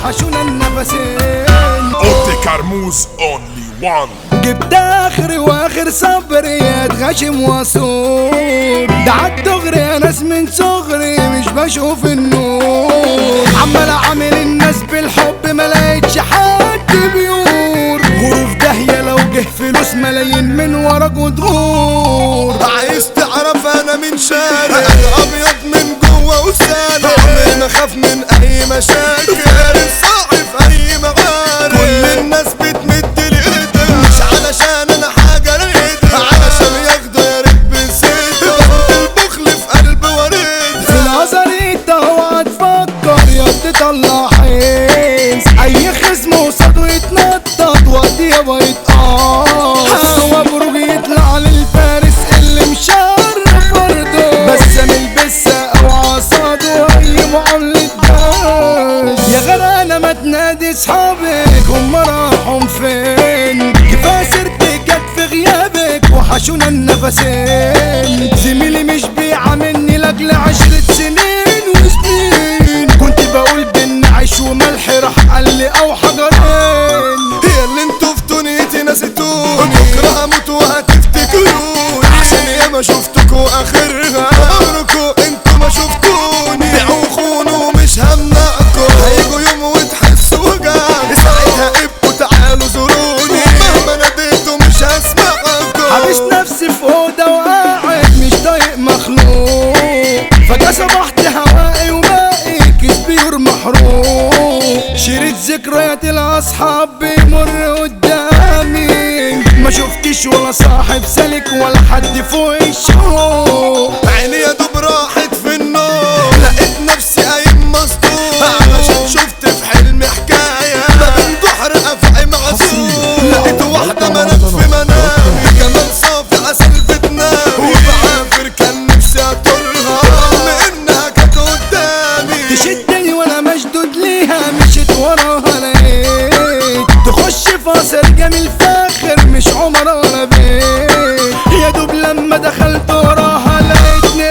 وحشونا النفسين اوتي كرموز اونلي وان جبت اخر واخر صبري اتغشم واصور ده عالدغري يا ناس من صغري مش بشوف النور عمال اعامل الناس بالحب ما لقيتش حد بيور غروف داهية لو جه فلوس ملايين من ورا جدور عايز تعرف انا من شارع انا ابيض من جوه وسالع عمري ما خاف من اي مشاكل فارس صاحي في اي مغارب كل الناس بتمد لي ايدها مش علشان انا حاجه رايدها علشان ياخدوا يا ريت بنسيتها البخل في قلب وريدها في الازهر انت اوعى تفكر يا تطلع حس اي خصم قصاده يتنطط وقت يابا يتقاص هو بروج يطلع للفارس اللي مشرف برضه بس البسه او عصاده اي معاملة داس يا غرقانة ما تنادي صحابك هم راحوا فين كفاية سيرتك جت في غيابك وحشونا النفسين زميلي مش بيعاملني لاجل عشرة سنين وسنين كنت بقول بين عيش وملح راح قال لي او حجرين هي اللي انتوا في دنيتي نسيتوني بكره هموت وهتفتكروني عشان ياما شفتكوا اخرها عمركوا انتوا ما شفتوني بيعوا وخونوا مش همنعكوا هيجوا يوم وتحسوا وجعني ساعتها ابقوا تعالوا زوروني مهما ناديتوا مش هسمعكوا حابس نفسي في اوضه وقاعد مش طايق مخلوق فجاه صبحت هوائي وباقي كسبير محروق شريط ذكريات الاصحاب بيمر قدامي ما شفتش ولا صاحب سالك ولا حد فوق الشوق عيني يا دوب راحت في النوم لقيت نفسي قايم مصدوم علشان شفت في حلمي حكاية ما بين بحر أفعي معزوم لقيت واحدة منام في منامي جمال صافي عسل بتنام وبعافر كان نفسي أطولها رغم إنها كانت قدامي تشدني وانا مشدود ليها مشيت وراها لقيت تخش في قصر جميل فاخر مش عمر ولا بيت يا دوب لما دخلت وراها لقيتني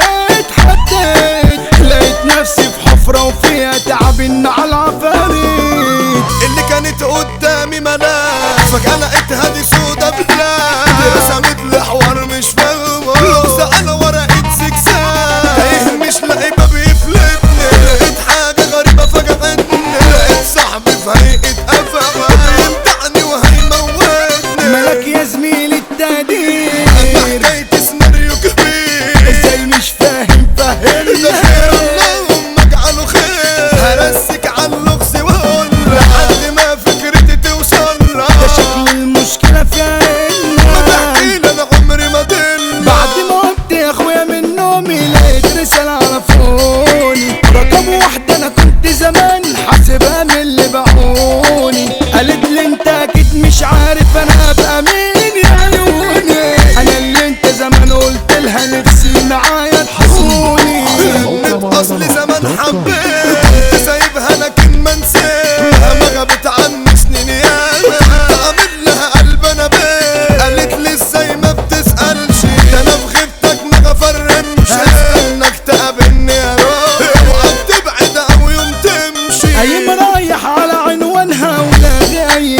اتحديت لقيت نفسي في حفرة وفيها تعبين على العفاريت اللي كانت قدامي ملاك فجأة لقيتها دي سودا بلاك رسمت لي حوار مش فاهمة لو سأل ورقة زجزاج تايه مش لاقي باب يفلتني لقيت حاجة غريبة فجأتني لقيت صاحبي في هيئة قفا بيمدعني وهيموتني ملك يا زميلي التقدير حكاية سيناريو كبير ازاي مش فاهم ده خير فهمنا اللهم اجعله خير هرسك على اللغز واقول لحد ما فكرتي توصل ده شكل المشكلة في ما عنا تحكي لي انا عمري ما ضل بعد ما قمت يا اخويا من نومي لقيت رسالة على فوني رقم واحدة انا كنت زمان حاسبها من اللي باعوني قالت لي انت اكيد مش عارف انا ابقى مين يا عيوني انا اللي انت زمان قلت لها نفسي معايا تحصوني من اصل زمان حبيت كنت سايبها لكن ما نسيتها ما غابت عني سنين ياما كنت عامل لها قلب انا بيه قالت لي ازاي ما بتسالش ده انا في غيبتك ما غفرمش استناك تقابلني يا روح اوعى تبعد او يوم تمشي اي رايح على عنوانها ولاقي اي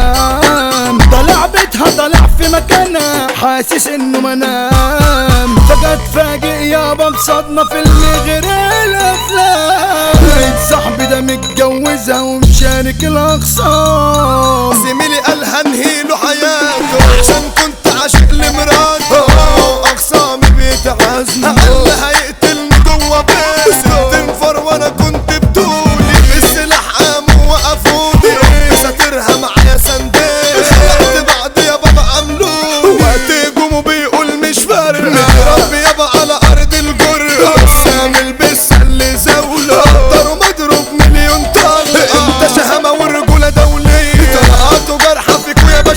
كلام طلع بيتها طلع في مكانها حاسس انه منام فجأة اتفاجئ يابا بصدمة في اللي غير الافلام لقيت صاحبي ده متجوزها ومشارك الاقسام زميلي قال هنهيله حياته عشان كنت عاشق لمراته اخصامي بيتعزموا قال لي هيقتلني جوه بيته تنفر وانا كنت بطولي بالسلاح قاموا وقفوني رب ساترها معايا سندين خلعت بعد يا بابا عملوني وقت هجومه بيقول مش فارق ربي يابا على ارض الجرة سام البس اللي زاوله قدر مضروب مليون طلقة انت شهامة والرجولة دولية طلقاته جرحة فيك ويا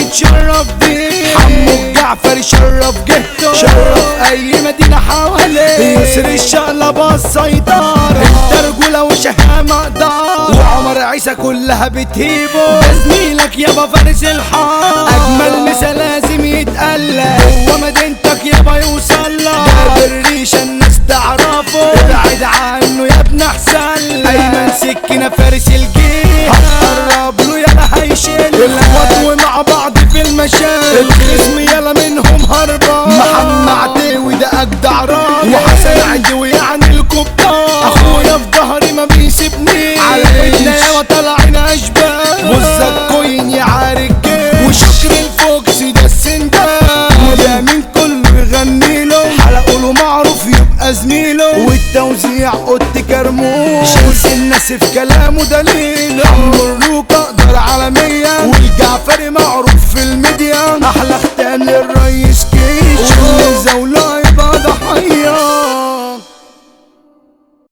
يتشرف بيه حمو الجعفر شرف جهته شرف اي مدينة حواليه يسر الشقلبة السيطرة انت رجولة وشهامة دار وعمر عيسى كلها بتهيبه ده زميلك يابا فارس الحار اجمل مثال لازم يتقلق هو مدينتك يابا يوصل لك ده بالريشة الناس تعرفه ابعد عنه يا ابن حسن ايمن سكينة فارس الجيش هتقرب له يلا هيشيل الاخوات ومع بعض في المشاكل الخصم يلا منهم هربان محمد عتاوي ده اجدع راجل وحسن عدوي يعني الكبار اخويا في ظهري ما بيسيبنيش على ايدنا يا طالعين اشبال وزك كوين يا عارك وشكر الفوكس ده السندان وده من كله يغني له حلقه له معروف يبقى زميله والتوزيع قط كرموش شمس الناس في كلامه دليل عمر لوكا اقدر عالميا والجعفري معروف